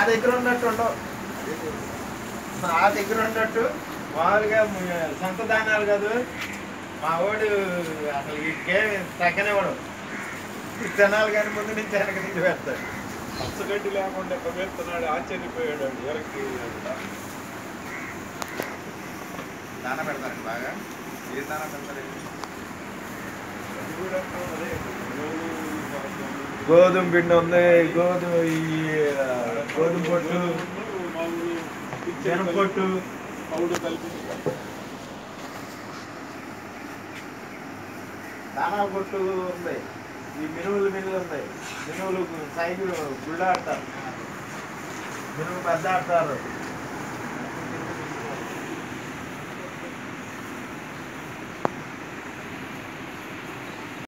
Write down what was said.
దగ్గర ఉన్నట్టు ఉండవు మా దగ్గర ఉన్నట్టు మామూలుగా మ- సొంత దానాలు కాదు మా వాడు అసలు వీటికేమి తగ్గనివ్వడు తినాలి కానీ ముందు నుంచి వెనక నుంచి పెడతాడు పచ్చగడ్డి లేకుండా ఎక్కబెడుతున్నాడు ఆశ్చర్యపోయాడు వాడు. ఎరక్కి దాన పెడతారు బాగా ఏ దాన పెడతారు అది కూడా అదే రోజు గోధుమ పిండి ఉంది గోధుమ ఈ గోధుమ పొట్టు మామూలు మినపొట్టు పౌడు కలిపి దానా పొట్టు ఉంది ఈ మినువులు మినువులు ఉన్నాయి మినువులు సైజు గుళ్ళ ఆడతారు మినువులు పెద్ద ఆడతారు